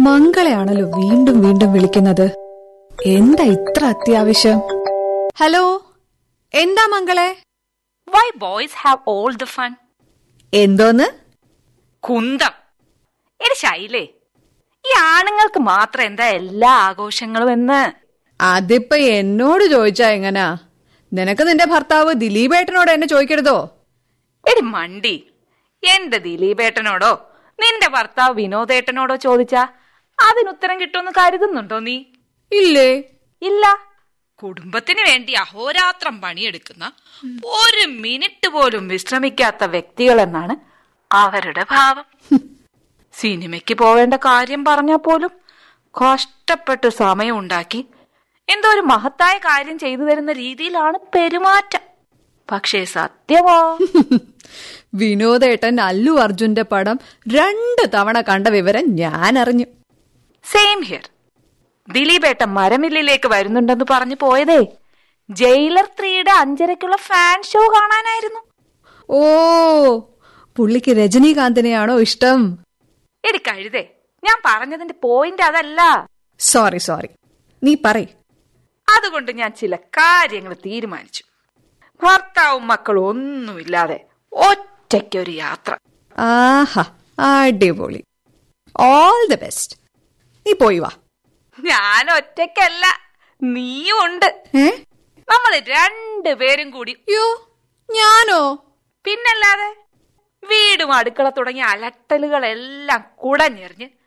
മംഗളയാണല്ലോ വീണ്ടും വീണ്ടും വിളിക്കുന്നത് എന്താ ഇത്ര അത്യാവശ്യം ഹലോ എന്താ മംഗളെ Why boys have all the fun? എന്തോന്ന് കുന്തം എടി ശൈലേ ഈ ആണുങ്ങൾക്ക് മാത്രം എന്താ എല്ലാ ആഘോഷങ്ങളും എന്ന് അതിപ്പോ എന്നോട് ചോദിച്ചാ എങ്ങനാ നിനക്ക് നിന്റെ ഭർത്താവ് ദിലീപേട്ടനോട് എന്നെ ചോദിക്കരുതോ എടി മണ്ടി എന്റെ ദിലീപേട്ടനോടോ നിന്റെ ഭർത്താവ് വിനോദേട്ടനോടോ ചോദിച്ചാ അതിനുത്തരം കിട്ടുമെന്ന് കരുതുന്നുണ്ടോ നീ ഇല്ലേ ഇല്ല കുടുംബത്തിന് വേണ്ടി അഹോരാത്രം പണിയെടുക്കുന്ന ഒരു മിനിറ്റ് പോലും വിശ്രമിക്കാത്ത വ്യക്തികൾ എന്നാണ് അവരുടെ ഭാവം സിനിമയ്ക്ക് പോവേണ്ട കാര്യം പറഞ്ഞാൽ പോലും കഷ്ടപ്പെട്ട് സമയം ഉണ്ടാക്കി എന്തോ ഒരു മഹത്തായ കാര്യം ചെയ്തു തരുന്ന രീതിയിലാണ് പെരുമാറ്റം പക്ഷേ സത്യമോ വിനോദേട്ടൻ അല്ലു അർജുന്റെ പടം രണ്ട് തവണ കണ്ട വിവരം ഞാൻ അറിഞ്ഞു സെയിം ഹിയർ ദിലീപേട്ടൻ മരമില്ലിലേക്ക് വരുന്നുണ്ടെന്ന് പറഞ്ഞു പോയതേ ജയിലർ ത്രീയുടെ അഞ്ചരക്കുള്ള ഫാൻ ഷോ കാണാനായിരുന്നു ഓ പുള്ളിക്ക് രജനീകാന്തിനെയാണോ ഇഷ്ടം എടി കഴുതേ ഞാൻ പറഞ്ഞതിന്റെ പോയിന്റ് അതല്ല സോറി സോറി നീ പറയ് അതുകൊണ്ട് ഞാൻ ചില കാര്യങ്ങൾ തീരുമാനിച്ചു ഭർത്താവും മക്കളും ഒന്നുമില്ലാതെ ഒറ്റയ്ക്കൊരു യാത്ര ആഹാ അടിപൊളി ഓൾ ദി ബെസ്റ്റ് നീ പോയി വാ ഞാൻ ഒറ്റയ്ക്കല്ല നീയും ഉണ്ട് ഏ നമ്മൾ രണ്ടുപേരും കൂടി യോ ഞാനോ പിന്നല്ലാതെ വീടും അടുക്കള തുടങ്ങിയ അലട്ടലുകളെല്ലാം കുടഞ്ഞെറിഞ്ഞ്